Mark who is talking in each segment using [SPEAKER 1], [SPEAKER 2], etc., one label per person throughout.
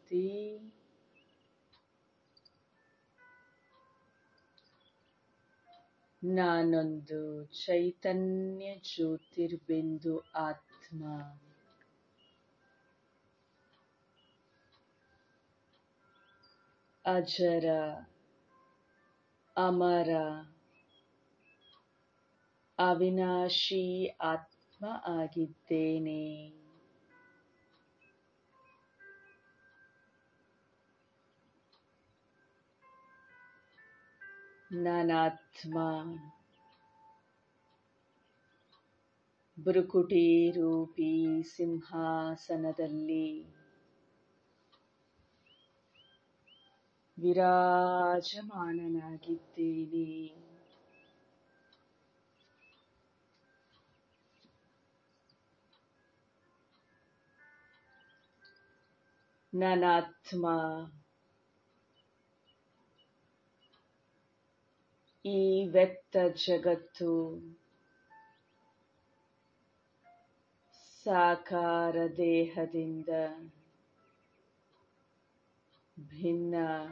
[SPEAKER 1] ಶಾಂತಿ ನಾನೊಂದು ಚೈತನ್ಯ ಜ್ಯೋತಿರ್ಬಿಂದು ಆತ್ಮ ಅಜರ ಅಮರ ಅವಿನಾಶಿ ಆತ್ಮ ಆಗಿದ್ದೇನೆ ನಾನಾತ್ಮ ಬುರುಕುಟಿ ರೂಪಿ ಸಿಂಹಾಸನದಲ್ಲಿ ವಿರಾಜಮಾನನಾಗಿದ್ದೇನೆ ನಾನಾತ್ಮ ಈ ವ್ಯಕ್ತ ಜಗತ್ತು ಸಾಕಾರ ದೇಹದಿಂದ ಭಿನ್ನ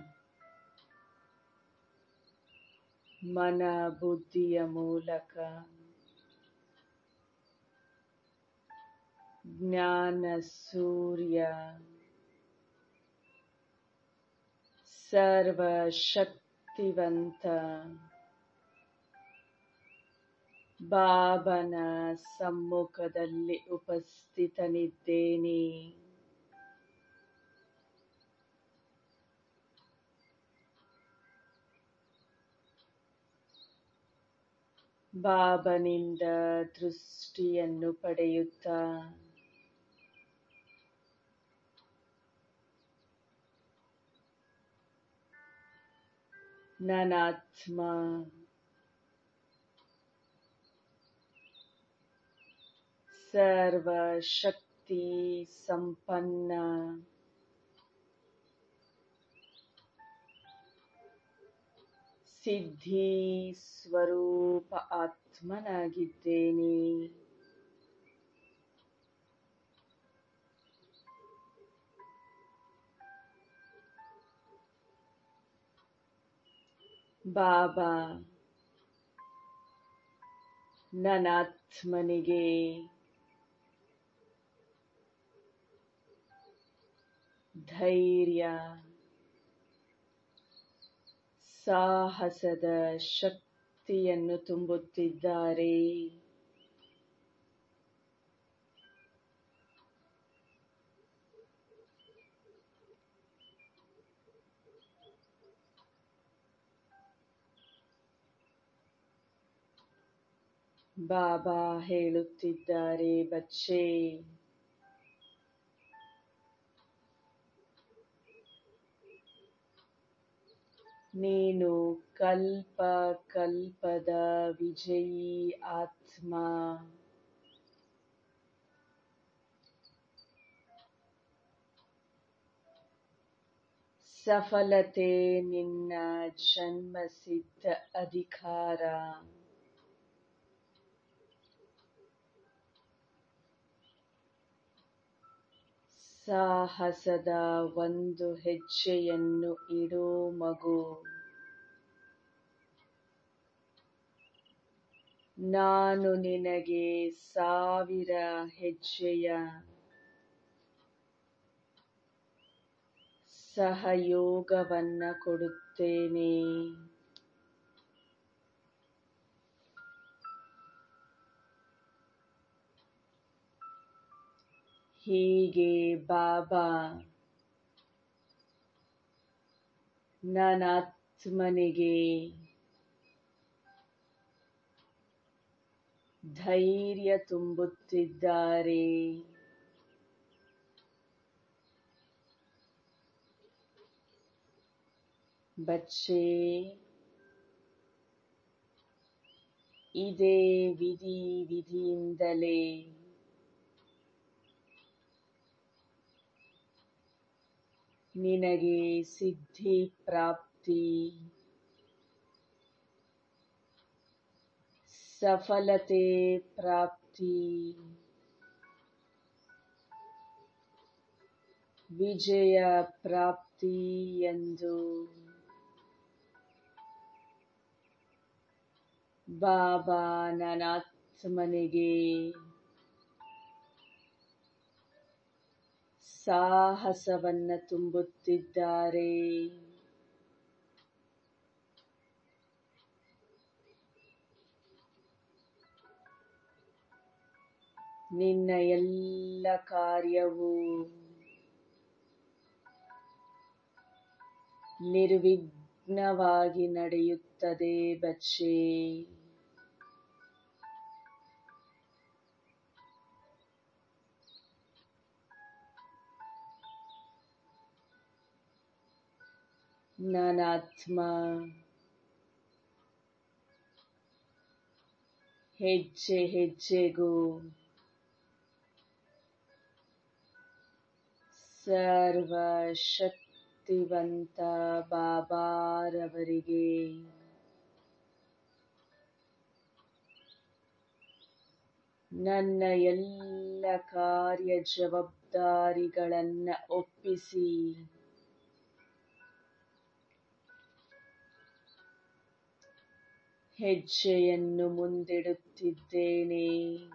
[SPEAKER 1] ಮನ ಬುದ್ಧಿಯ ಮೂಲಕ ಜ್ಞಾನ ಸೂರ್ಯ ಸರ್ವಶಕ್ತಿವಂತ ಬಾಬನ ಸಮ್ಮುಖದಲ್ಲಿ ಉಪಸ್ಥಿತನಿದ್ದೇನೆ ಬಾಬನಿಂದ ದೃಷ್ಟಿಯನ್ನು ಪಡೆಯುತ್ತಾ ನಾನಾತ್ಮ ಸರ್ವಶಕ್ತಿ ಸಂಪನ್ನ ಸಿದ್ಧಿ ಸ್ವರೂಪ ಆತ್ಮನಾಗಿದ್ದೇನೆ ಬಾಬಾ ನನಾತ್ಮನಿಗೆ ಧೈರ್ಯ ಸಾಹಸದ ಶಕ್ತಿಯನ್ನು ತುಂಬುತ್ತಿದ್ದಾರೆ ಬಾಬಾ ಹೇಳುತ್ತಿದ್ದಾರೆ ಬಚ್ಚೆ ನೀನು ಕಲ್ಪ ಕಲ್ಪದ ವಿಜಯೀ ಆತ್ಮ ಸಫಲತೆ ನಿನ್ನ ಜನ್ಮಸಿದ್ಧ ಅಧಿಕಾರ ಸಾಹಸದ ಒಂದು ಹೆಜ್ಜೆಯನ್ನು ಇಡೋ ಮಗು ನಾನು ನಿನಗೆ ಸಾವಿರ ಹೆಜ್ಜೆಯ ಸಹಯೋಗವನ್ನ ಕೊಡುತ್ತೇನೆ ಹೀಗೆ ಬಾಬಾ ನನಾತ್ಮನಿಗೆ ಧೈರ್ಯ ತುಂಬುತ್ತಿದ್ದಾರೆ ಬಚ್ಚೆ ಇದೇ ವಿಧಿ ವಿಧಿಯಿಂದಲೇ ನಿನಗೆ ಸಿದ್ಧಿ ಪ್ರಾಪ್ತಿ ಸಫಲತೆ ಪ್ರಾಪ್ತಿ ವಿಜಯ ಪ್ರಾಪ್ತಿ ಎಂದು ಬಾಬಾ ನನಾತ್ಮನಿಗೆ ಸಾಹಸವನ್ನ ತುಂಬುತ್ತಿದ್ದಾರೆ ನಿನ್ನ ಎಲ್ಲ ಕಾರ್ಯವು ನಿರ್ವಿಘ್ನವಾಗಿ ನಡೆಯುತ್ತದೆ ಬಚ್ಚೆ ನಾನಾತ್ಮ ಹೆಜ್ಜೆ ಹೆಜ್ಜೆಗೂ ಸರ್ವಶಕ್ತಿವಂತ ಬಾಬಾರವರಿಗೆ ನನ್ನ ಎಲ್ಲ ಕಾರ್ಯ ಜವಾಬ್ದಾರಿಗಳನ್ನ ಒಪ್ಪಿಸಿ ಹೆಜ್ಜೆಯನ್ನು ಮುಂದಿಡುತ್ತಿದ್ದೇನೆ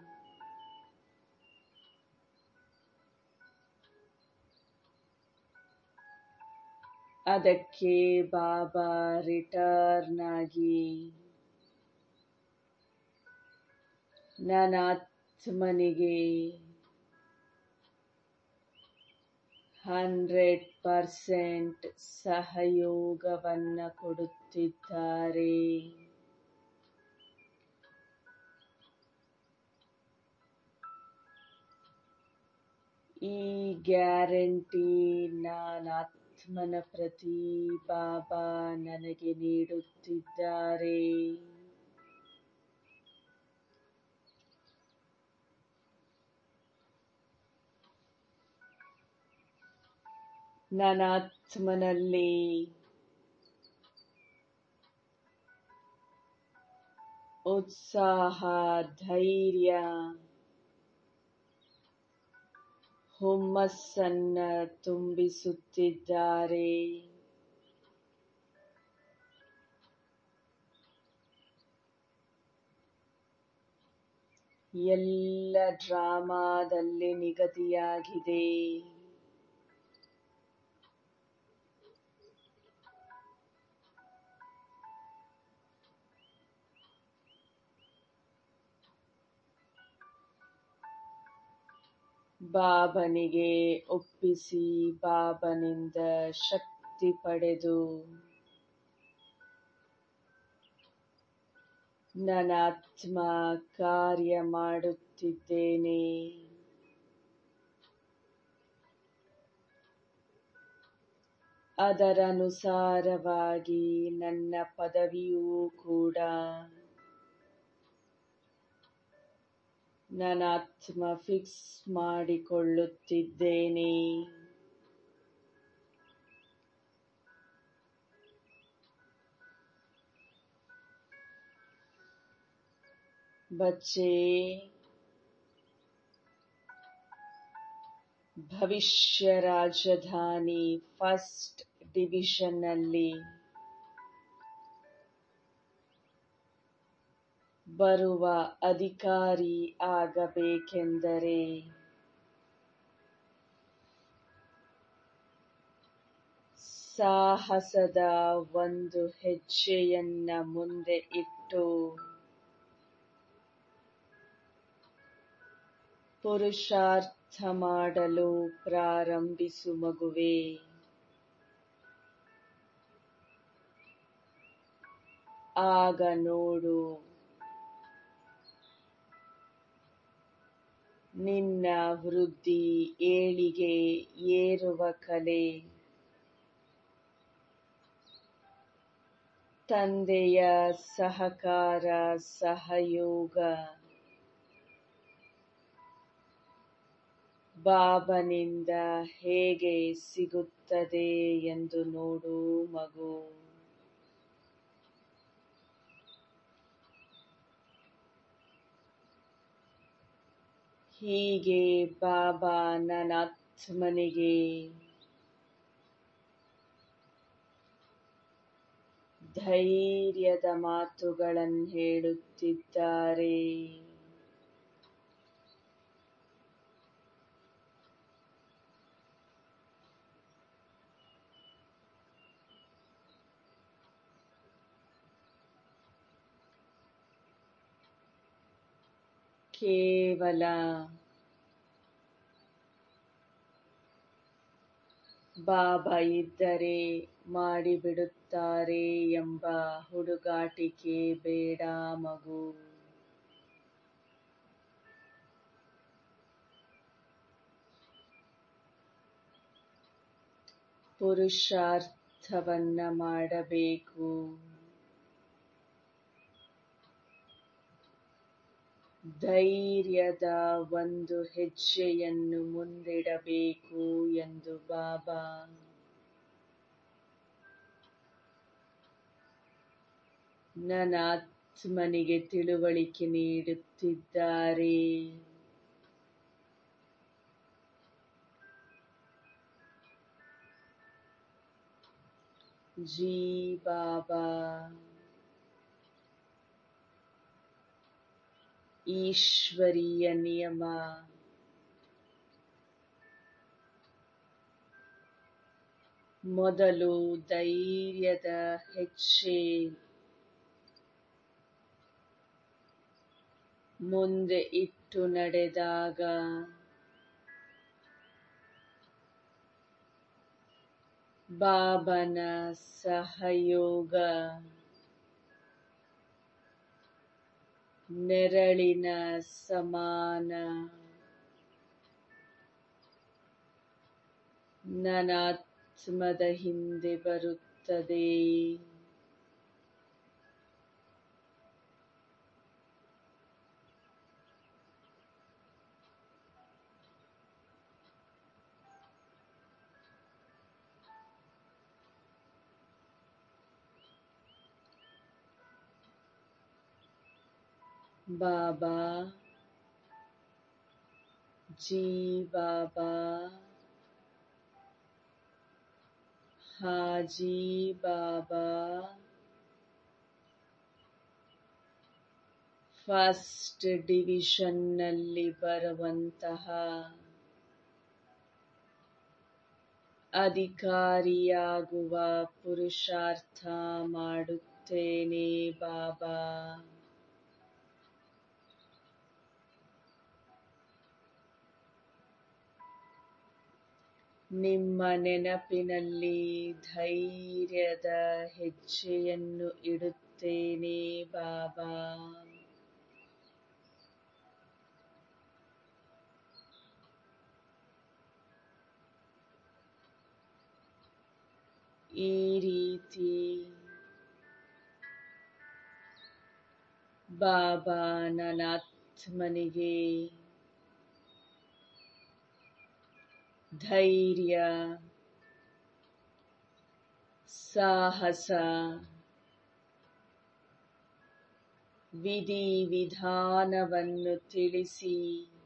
[SPEAKER 1] ಅದಕ್ಕೆ ಬಾಬಾ ರಿಟರ್ನ್ ಆಗಿ ನನಾತ್ಮನಿಗೆ ಹಂಡ್ರೆಡ್ ಪರ್ಸೆಂಟ್ ಸಹಯೋಗವನ್ನ ಕೊಡುತ್ತಿದ್ದಾರೆ ಈ ಗ್ಯಾರಂಟಿ ನಾನಾತ್ಮನ ಪ್ರತಿ ಬಾಬಾ ನನಗೆ ನೀಡುತ್ತಿದ್ದಾರೆ ನನಾತ್ಮನಲ್ಲಿ ಉತ್ಸಾಹ ಧೈರ್ಯ ಹುಮ್ಮಸ್ಸನ್ನ ತುಂಬಿಸುತ್ತಿದ್ದಾರೆ ಎಲ್ಲ ಡ್ರಾಮಾದಲ್ಲಿ ನಿಗದಿಯಾಗಿದೆ ಬಾಬನಿಗೆ ಒಪ್ಪಿಸಿ ಬಾಬನಿಂದ ಶಕ್ತಿ ಪಡೆದು ನನಾತ್ಮ ಕಾರ್ಯ ಮಾಡುತ್ತಿದ್ದೇನೆ ಅದರನುಸಾರವಾಗಿ ನನ್ನ ಪದವಿಯೂ ಕೂಡ ನನಾತ್ಮ ಫಿಕ್ಸ್ ಮಾಡಿಕೊಳ್ಳುತ್ತಿದ್ದೇನೆ ಬಚ್ಚೆ ಭವಿಷ್ಯ ರಾಜಧಾನಿ ಫಸ್ಟ್ ಡಿವಿಷನ್ನಲ್ಲಿ ಬರುವ ಅಧಿಕಾರಿ ಆಗಬೇಕೆಂದರೆ ಸಾಹಸದ ಒಂದು ಹೆಜ್ಜೆಯನ್ನ ಮುಂದೆ ಇಟ್ಟು ಪುರುಷಾರ್ಥ ಮಾಡಲು ಪ್ರಾರಂಭಿಸು ಮಗುವೆ ಆಗ ನೋಡು ನಿನ್ನ ವೃದ್ಧಿ ಏಳಿಗೆ ಏರುವ ಕಲೆ ತಂದೆಯ ಸಹಕಾರ ಸಹಯೋಗ ಬಾಬನಿಂದ ಹೇಗೆ ಸಿಗುತ್ತದೆ ಎಂದು ನೋಡು ಮಗು ಹೀಗೆ ಬಾಬಾ ನನಾತ್ಮನಿಗೆ ಧೈರ್ಯದ ಮಾತುಗಳನ್ನು ಹೇಳುತ್ತಿದ್ದಾರೆ ಕೇವಲ ಬಾಬಾ ಇದ್ದರೆ ಮಾಡಿಬಿಡುತ್ತಾರೆ ಎಂಬ ಹುಡುಗಾಟಿಕೆ ಬೇಡ ಮಗು ಪುರುಷಾರ್ಥವನ್ನ ಮಾಡಬೇಕು ಧೈರ್ಯದ ಒಂದು ಹೆಜ್ಜೆಯನ್ನು ಮುಂದಿಡಬೇಕು ಎಂದು ಬಾಬಾ ನನ್ನ ಆತ್ಮನಿಗೆ ತಿಳುವಳಿಕೆ ನೀಡುತ್ತಿದ್ದಾರೆ ಜೀ ಬಾಬಾ ಈಶ್ವರೀಯ ನಿಯಮ ಮೊದಲು ಧೈರ್ಯದ ಹೆಜ್ಜೆ ಮುಂದೆ ಇಟ್ಟು ನಡೆದಾಗ ಬಾಬನ ಸಹಯೋಗ ನೆರಳಿನ ಸಮಾನ ನನಾತ್ಮದ ಹಿಂದೆ ಬರುತ್ತದೆ ಬಾಬಾ ಜೀ ಬಾಬಾ ಹಾಜಿ ಬಾಬಾ ಫಸ್ಟ್ ಡಿವಿಷನ್ನಲ್ಲಿ ಬರುವಂತಹ ಅಧಿಕಾರಿಯಾಗುವ ಪುರುಷಾರ್ಥ ಮಾಡುತ್ತೇನೆ ಬಾಬಾ ನಿಮ್ಮ ನೆನಪಿನಲ್ಲಿ ಧೈರ್ಯದ ಹೆಜ್ಜೆಯನ್ನು ಇಡುತ್ತೇನೆ ಬಾಬಾ ಈ ರೀತಿ ಬಾಬಾ ನನ್ನ ಆತ್ಮನಿಗೆ ಧೈರ್ಯ ಸಾಹಸ ವಿಧಿ ವಿಧಾನವನ್ನು ತಿಳಿಸಿ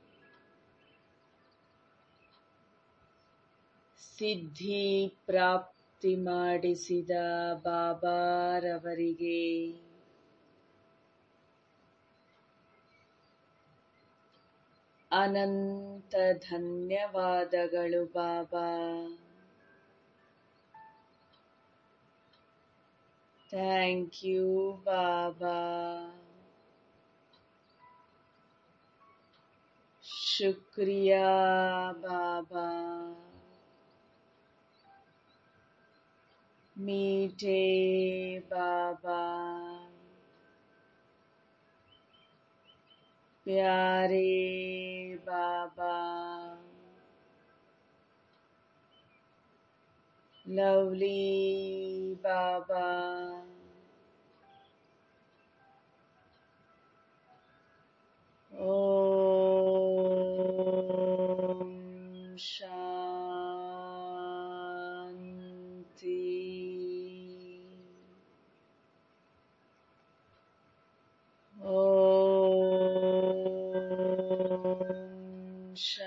[SPEAKER 1] ಸಿದ್ಧಿ ಪ್ರಾಪ್ತಿ ಮಾಡಿಸಿದ ಬಾಬಾರವರಿಗೆ ಅನಂತ ಧನ್ಯವಾದಗಳು ಬಾಬಾ ಥ್ಯಾಂಕ್ ಯು ಬಾಬಾ ಶುಕ್ರಿಯಾ ಬಾಬಾ मीठे बाबा प्यारे बाबा लवली बाबा ओम शांति ओम